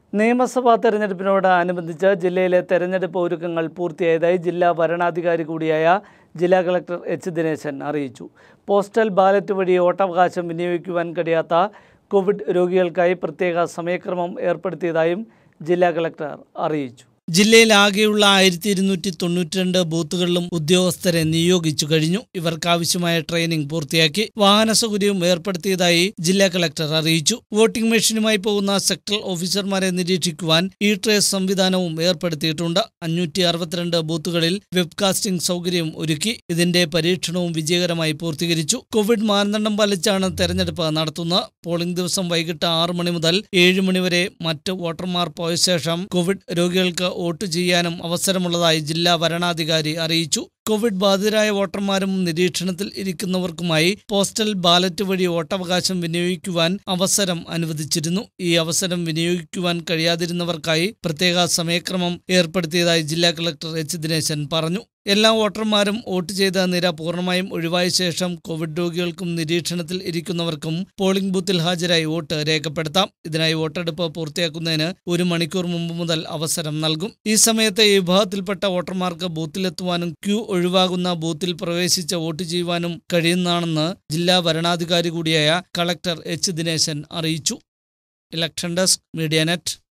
നിയമസഭാ തെരഞ്ഞെടുപ്പിനോട് അനുബന്ധിച്ച് ജില്ലയിലെ തെരഞ്ഞെടുപ്പ് ഒരുക്കങ്ങൾ പൂർത്തിയായതായി ജില്ലാ വരണാധികാരി കൂടിയായ ജില്ലാ കളക്ടർ എച്ച് ദിനേശൻ അറിയിച്ചു പോസ്റ്റൽ ബാലറ്റ് വഴി വോട്ടവകാശം വിനിയോഗിക്കുവാൻ കഴിയാത്ത കോവിഡ് രോഗികൾക്കായി പ്രത്യേക സമയക്രമം ഏർപ്പെടുത്തിയതായും ജില്ലാ കളക്ടർ അറിയിച്ചു ജില്ലയിൽ ആകെയുള്ള ആയിരത്തി ഇരുന്നൂറ്റി തൊണ്ണൂറ്റി രണ്ട് ബൂത്തുകളിലും ഉദ്യോഗസ്ഥരെ നിയോഗിച്ചു കഴിഞ്ഞു ഇവർക്കാവശ്യമായ ട്രെയിനിംഗ് പൂർത്തിയാക്കി വാഹന സൗകര്യവും ഏർപ്പെടുത്തിയതായി ജില്ലാ കളക്ടർ അറിയിച്ചു വോട്ടിംഗ് മെഷീനുമായി പോകുന്ന സെക്ടറൽ ഓഫീസർമാരെ നിരീക്ഷിക്കുവാൻ ഇ ട്രേസ് സംവിധാനവും ഏർപ്പെടുത്തിയിട്ടുണ്ട് അഞ്ഞൂറ്റി അറുപത്തിരണ്ട് ബൂത്തുകളിൽ വെബ്കാസ്റ്റിംഗ് സൗകര്യവും ഒരുക്കി ഇതിന്റെ പരീക്ഷണവും വിജയകരമായി പൂർത്തീകരിച്ചു കോവിഡ് മാനദണ്ഡം പാലിച്ചാണ് തെരഞ്ഞെടുപ്പ് നടത്തുന്നത് പോളിംഗ് ദിവസം വൈകിട്ട് ആറ് മണി മുതൽ ഏഴ് മണി വരെ മറ്റ് വോട്ടർമാർ പോയ ശേഷം കോവിഡ് രോഗികൾക്ക് വോട്ട് ചെയ്യാനും അവസരമുള്ളതായി ജില്ലാ വരണാധികാരി അറിയിച്ചു കോവിഡ് ബാധിതരായ വോട്ടർമാരും നിരീക്ഷണത്തിൽ ഇരിക്കുന്നവർക്കുമായി പോസ്റ്റൽ ബാലറ്റ് വഴി വോട്ടവകാശം വിനിയോഗിക്കുവാൻ അവസരം അനുവദിച്ചിരുന്നു ഈ അവസരം വിനിയോഗിക്കുവാൻ കഴിയാതിരുന്നവർക്കായി പ്രത്യേക സമയക്രമം ഏർപ്പെടുത്തിയതായി ജില്ലാ കളക്ടർ എച്ച് ദിനേശൻ പറഞ്ഞു എല്ലാ വോട്ടർമാരും വോട്ട് ചെയ്ത നിര പൂർണ്ണമായും ഒഴിവായ ശേഷം കോവിഡ് രോഗികൾക്കും നിരീക്ഷണത്തിൽ ഇരിക്കുന്നവർക്കും പോളിംഗ് ബൂത്തിൽ ഹാജരായി വോട്ട് രേഖപ്പെടുത്താം ഇതിനായി വോട്ടെടുപ്പ് പൂർത്തിയാക്കുന്നതിന് ഒരു മണിക്കൂർ മുമ്പ് മുതൽ അവസരം നൽകും ഈ സമയത്ത് ഈ വിഭാഗത്തിൽപ്പെട്ട വോട്ടർമാർക്ക് ബൂത്തിലെത്തുവാനും ക്യൂ ഒഴിവാകുന്ന ബൂത്തിൽ പ്രവേശിച്ച് വോട്ട് ചെയ്യുവാനും കഴിയുന്നതാണെന്ന് ജില്ലാ വരണാധികാരി കൂടിയായ കളക്ടർ എച്ച് ദിനേശൻ അറിയിച്ചു ഇലക്ഷൻ ഡെസ്ക് മീഡിയ നെറ്റ്